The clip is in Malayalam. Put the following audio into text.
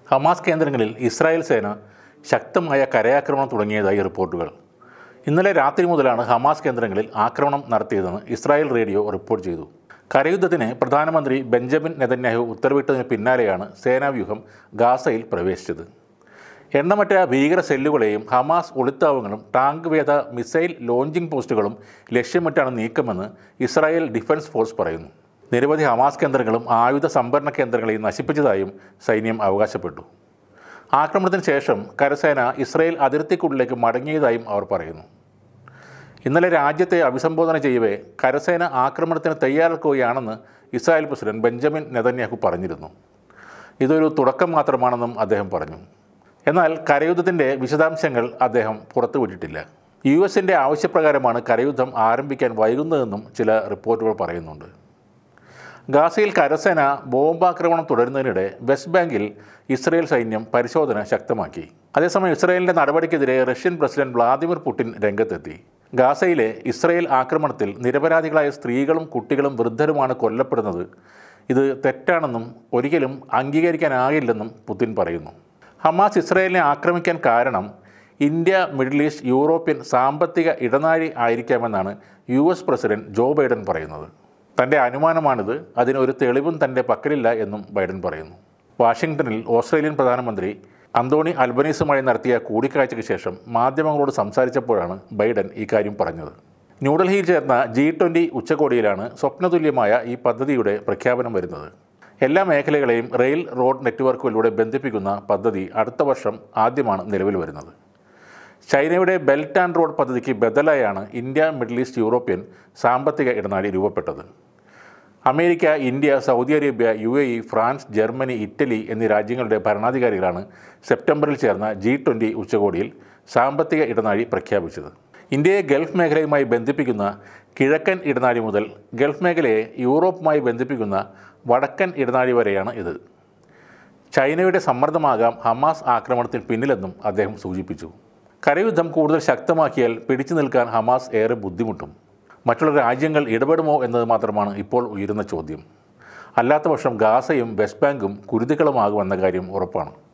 ഹമാസ് കേന്ദ്രങ്ങളിൽ ഇസ്രായേൽ സേന ശക്തമായ കരയാക്രമണം തുടങ്ങിയതായി റിപ്പോർട്ടുകൾ ഇന്നലെ രാത്രി മുതലാണ് ഹമാസ് കേന്ദ്രങ്ങളിൽ ആക്രമണം നടത്തിയതെന്ന് ഇസ്രായേൽ റേഡിയോ റിപ്പോർട്ട് ചെയ്തു കരയുദ്ധത്തിന് പ്രധാനമന്ത്രി ബെഞ്ചമിൻ നെതന്യാഹു ഉത്തരവിട്ടതിന് പിന്നാലെയാണ് സേനാവ്യൂഹം ഗാസയിൽ പ്രവേശിച്ചത് എണ്ണമറ്റ ഭീകര സെല്ലുകളെയും ഹമാസ് ഒളിത്താവങ്ങളും ടാങ്ക് വേദ മിസൈൽ ലോഞ്ചിംഗ് പോസ്റ്റുകളും ലക്ഷ്യമിട്ടാണ് നീക്കമെന്ന് ഇസ്രായേൽ ഡിഫൻസ് ഫോഴ്സ് പറയുന്നു നിരവധി ഹമാസ് കേന്ദ്രങ്ങളും ആയുധ സംഭരണ കേന്ദ്രങ്ങളെയും നശിപ്പിച്ചതായും സൈന്യം അവകാശപ്പെട്ടു ആക്രമണത്തിന് ശേഷം കരസേന ഇസ്രായേൽ അതിർത്തിക്കുള്ളിലേക്ക് മടങ്ങിയതായും അവർ പറയുന്നു ഇന്നലെ രാജ്യത്തെ അഭിസംബോധന ചെയ്യവേ കരസേന ആക്രമണത്തിന് തയ്യാറെടുക്കുകയാണെന്ന് ഇസ്രായേൽ പ്രസിഡന്റ് ബെഞ്ചമിൻ നെതന്യാഹു പറഞ്ഞിരുന്നു ഇതൊരു തുടക്കം മാത്രമാണെന്നും അദ്ദേഹം പറഞ്ഞു എന്നാൽ കരയുദ്ധത്തിൻ്റെ വിശദാംശങ്ങൾ അദ്ദേഹം പുറത്തുവിട്ടിട്ടില്ല യു എസിൻ്റെ ആവശ്യപ്രകാരമാണ് കരയുദ്ധം ആരംഭിക്കാൻ വൈകുന്നതെന്നും ചില റിപ്പോർട്ടുകൾ പറയുന്നുണ്ട് ഗാസയിൽ കരസേന ബോംബാക്രമണം തുടരുന്നതിനിടെ വെസ്റ്റ് ബാങ്കിൽ ഇസ്രയേൽ സൈന്യം പരിശോധന ശക്തമാക്കി അതേസമയം ഇസ്രയേലിൻ്റെ നടപടിക്കെതിരെ റഷ്യൻ പ്രസിഡന്റ് വ്ളാദിമിർ പുടിൻ രംഗത്തെത്തി ഗാസയിലെ ഇസ്രയേൽ ആക്രമണത്തിൽ നിരപരാധികളായ സ്ത്രീകളും കുട്ടികളും വൃദ്ധരുമാണ് കൊല്ലപ്പെടുന്നത് ഇത് തെറ്റാണെന്നും ഒരിക്കലും അംഗീകരിക്കാനാകില്ലെന്നും പുതിൻ പറയുന്നു ഹമാസ് ഇസ്രയേലിനെ ആക്രമിക്കാൻ കാരണം ഇന്ത്യ മിഡിൽ ഈസ്റ്റ് യൂറോപ്യൻ സാമ്പത്തിക ഇടനാഴി ആയിരിക്കാമെന്നാണ് U S president Joe Biden പറയുന്നത് തൻ്റെ അനുമാനമാണിത് അതിന് ഒരു തെളിവും തൻ്റെ പക്കലില്ല എന്നും ബൈഡൻ പറയുന്നു വാഷിംഗ്ടണിൽ ഓസ്ട്രേലിയൻ പ്രധാനമന്ത്രി അന്തോണി അൽബനീസുമായി നടത്തിയ കൂടിക്കാഴ്ചയ്ക്ക് ശേഷം മാധ്യമങ്ങളോട് സംസാരിച്ചപ്പോഴാണ് ബൈഡൻ ഇക്കാര്യം പറഞ്ഞത് ന്യൂഡൽഹിയിൽ ചേർന്ന ജി ട്വൻ്റി ഉച്ചകോടിയിലാണ് സ്വപ്നതുല്യമായ ഈ പദ്ധതിയുടെ പ്രഖ്യാപനം വരുന്നത് എല്ലാ മേഖലകളെയും റെയിൽ റോഡ് നെറ്റ്വർക്കുകളിലൂടെ ബന്ധിപ്പിക്കുന്ന പദ്ധതി അടുത്ത വർഷം ആദ്യമാണ് നിലവിൽ വരുന്നത് ചൈനയുടെ ബെൽറ്റ് ആൻഡ് റോഡ് പദ്ധതിക്ക് ബദലായാണ് ഇന്ത്യ മിഡിൽ ഈസ്റ്റ് യൂറോപ്യൻ സാമ്പത്തിക ഇടനാഴി രൂപപ്പെട്ടത് America India Saudi Arabia U A E France Germany Italy എന്നീ രാജ്യങ്ങളുടെ ഭരണാധികാരികളാണ് സെപ്റ്റംബറിൽ ചേർന്ന ജി ട്വൻ്റി ഉച്ചകോടിയിൽ സാമ്പത്തിക ഇടനാഴി പ്രഖ്യാപിച്ചത് ഇന്ത്യയെ ഗൾഫ് മേഖലയുമായി ബന്ധിപ്പിക്കുന്ന കിഴക്കൻ ഇടനാഴി മുതൽ ഗൾഫ് മേഖലയെ യൂറോപ്പുമായി ബന്ധിപ്പിക്കുന്ന വടക്കൻ ഇടനാഴി വരെയാണ് ഇത് ചൈനയുടെ സമ്മർദ്ദമാകാം ഹമാസ് ആക്രമണത്തിന് പിന്നിലെന്നും അദ്ദേഹം സൂചിപ്പിച്ചു കരയുദ്ധം കൂടുതൽ ശക്തമാക്കിയാൽ പിടിച്ചു നിൽക്കാൻ ഹമാസ് ഏറെ ബുദ്ധിമുട്ടും മറ്റുള്ള രാജ്യങ്ങൾ ഇടപെടുമോ എന്നത് മാത്രമാണ് ഇപ്പോൾ ഉയരുന്ന ചോദ്യം അല്ലാത്ത പക്ഷം ഗാസയും വെസ്റ്റ് ബാങ്കും കുരുതികളുമാകുമെന്ന കാര്യം ഉറപ്പാണ്